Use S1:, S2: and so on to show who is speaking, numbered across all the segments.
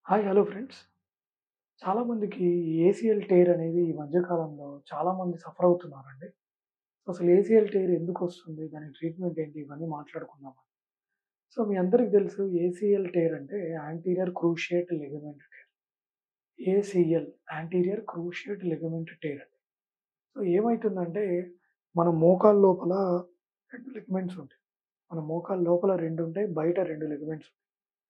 S1: hi hello friends చాలామందికి ACL tear అనేది ఈ మధ్య కాలంలో చాలామంది సఫర్ అవుతున్నారండి అసలు ఏసీఎల్ టేర్ ఎందుకు వస్తుంది దాని ట్రీట్మెంట్ ఏంటి ఇవన్నీ మాట్లాడుకుందామని సో మీ అందరికీ తెలుసు ఏసీఎల్ టేర్ అంటే anterior cruciate ligament tear ACL anterior cruciate ligament tear అండి సో ఏమవుతుందంటే మన మోకాల లోపల రెండు లిగమెంట్స్ ఉంటాయి మన మోకాల లోపల రెండు ఉంటాయి బయట రెండు లిగమెంట్స్ ఉంటాయి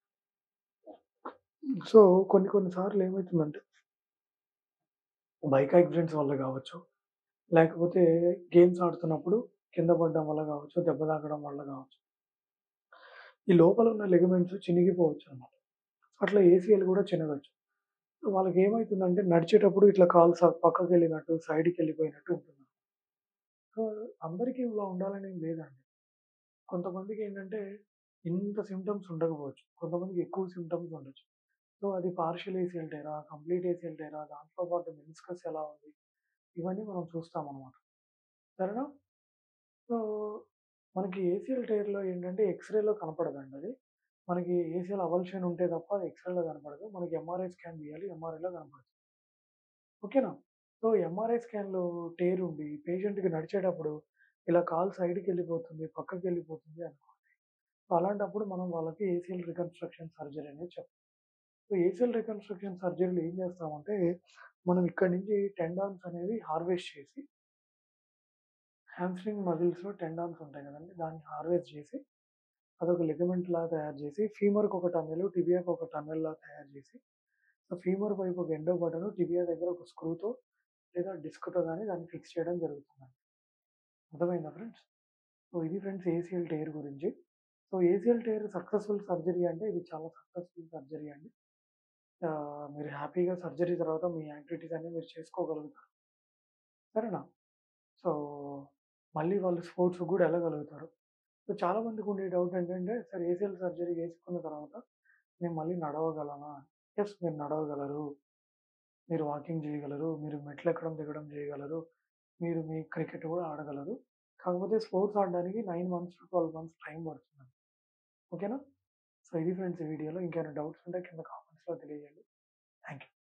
S1: సో కొన్ని కొన్ని సార్లు ఏమవుతుందంటే బైక్ యాక్సిడెంట్స్ వల్ల కావచ్చు లేకపోతే గేమ్స్ ఆడుతున్నప్పుడు కింద పడడం వల్ల కావచ్చు దెబ్బ తాకడం వల్ల కావచ్చు ఈ లోపల ఉన్న లెగమెంట్స్ చినిగిపోవచ్చు అన్నమాట అట్లా ఏసీఎల్ కూడా చినగచ్చు సో వాళ్ళకి ఏమవుతుందంటే నడిచేటప్పుడు ఇట్లా కాలు స- పక్కకి వెళ్ళినట్టు సైడ్కి వెళ్ళిపోయినట్టు ఉంటుంది సో అందరికీ ఇలా ఉండాలని ఏం లేదండి కొంతమందికి ఏంటంటే ఇంత సిమ్టమ్స్ ఉండకపోవచ్చు కొంతమందికి ఎక్కువ సిమ్టమ్స్ ఉండొచ్చు సో అది పార్షియల్ ఏసీఎల్ టైరా కంప్లీట్ ఏసీఎల్ టైరా దాంట్లో పాటు మెనిస్కస్ ఎలా ఉంది ఇవన్నీ మనం చూస్తాం అనమాట సరేనా సో మనకి ఏసీఎల్ టైర్లో ఏంటంటే ఎక్స్రేలో కనపడదండి అది మనకి ఏసీఎల్ అవల్షన్ ఉంటే తప్ప అది ఎక్స్రేలో కనపడదు మనకి ఎంఆర్ఐ స్కాన్ తీయాలి ఎంఆర్ఐలో కనపడుతుంది ఓకేనా సో ఎంఆర్ఐ స్కాన్లో టేర్ ఉండి పేషెంట్కి నడిచేటప్పుడు ఇలా కాల్ సైడ్కి వెళ్ళిపోతుంది పక్కకి వెళ్ళిపోతుంది అనుకోండి సో అలాంటప్పుడు మనం వాళ్ళకి ఏసీఎల్ రికన్స్ట్రక్షన్ సర్జరీ అనేది చెప్తాం సో ఏసీఎల్ రికన్స్ట్రక్షన్ సర్జరీలో ఏం చేస్తామంటే మనం ఇక్కడి నుంచి టెండాన్స్ అనేవి హార్వెస్ట్ చేసి హ్యామ్స్ట్రింగ్ మజిల్స్లో టెండాన్స్ ఉంటాయి కదండి దాన్ని హార్వెస్ట్ చేసి అదొక లిగమెంట్ లా తయారు చేసి ఫీమర్కి ఒక టన్నెల్ టిబియాకి ఒక టన్నెల్ లా తయారు చేసి సో ఫీమర్ వైపు ఒక ఎండో బటన్ టిబియా దగ్గర ఒక స్క్రూతో లేదా డిస్క్తో కానీ దాన్ని ఫిక్స్ చేయడం జరుగుతుందండి అర్థమైందా ఫ్రెండ్స్ సో ఇది ఫ్రెండ్స్ ఏసీఎల్ టైర్ గురించి so ACL tear successful surgery అంటే ఇది చాలా సక్సెస్ఫుల్ సర్జరీ అండి ఆ, మీరు హ్యాపీగా సర్జరీ తర్వాత మీ యాక్టివిటీస్ అన్ని మీరు చేసుకోగలుగుతారు సరేనా సో మళ్ళీ వాళ్ళు స్పోర్ట్స్ కూడా వెళ్ళగలుగుతారు సో చాలా మందికి ఉండే డౌట్ ఏంటంటే సార్ ఏసీఎల్ సర్జరీ చేసుకున్న తర్వాత నేను మళ్ళీ నడవగలనా ఎస్ మీరు నడవగలరు మీరు వాకింగ్ చేయగలరు మీరు మెట్లు ఎక్కడం దిగడం చేయగలరు మీరు మీ క్రికెట్ కూడా ఆడగలరు కాకపోతే స్పోర్ట్స్ ఆడడానికి nine months to twelve months time పడుతుంది ఓకేనా సో ఇది ఫ్రెండ్స్ ఈ వీడియోలో ఇంకేమైనా డౌట్స్ ఉంటే కింద కామెంట్స్లో తెలియజేయండి థ్యాంక్ యూ